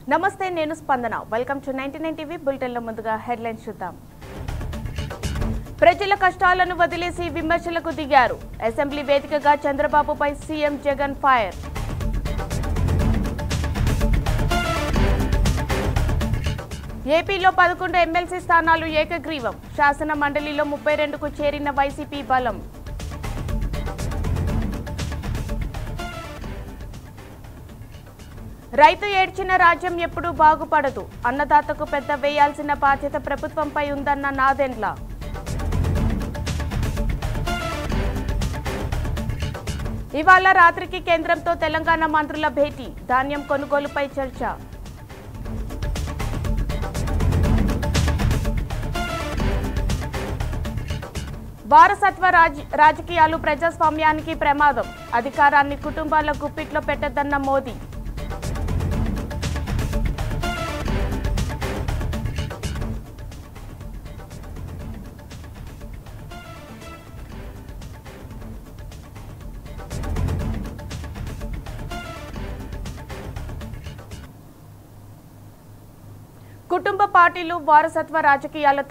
నమస్తే నేను Spandana welcome to ninety nine TV బులెటిన్లో ముందుగా హెడ్లైన్స్ చూద్దాం ప్రజల కష్టాలను వదిలేసి విమర్శలకు దిగారు అసెంబ్లీ వేదికగా చంద్రబాబుపై సీఎం జగన్ ఫైర్ ఏపీలో పదకొండు ఎమ్మెల్సీ స్థానాలు ఏకగ్రీవం శాసన మండలిలో ముప్పై రెండుకు చేరిన వైసీపీ బలం రైతు ఏడ్చిన రాజ్యం ఎప్పుడూ బాగుపడదు అన్నదాతకు పెద్ద వేయాల్సిన బాధ్యత ప్రభుత్వంపై ఉందన్న నాదెండ్ల ఇవాళ రాత్రికి కేంద్రంతో తెలంగాణ మంత్రుల భేటీ ధాన్యం కొనుగోలుపై చర్చ వారసత్వ రాజ్ రాజకీయాలు ప్రజాస్వామ్యానికి ప్రమాదం అధికారాన్ని కుటుంబాల గుప్పిట్లో పెట్టద్దన్న మోదీ కుటుంబ పార్టీలు వారసత్వ రాజకీయాలతో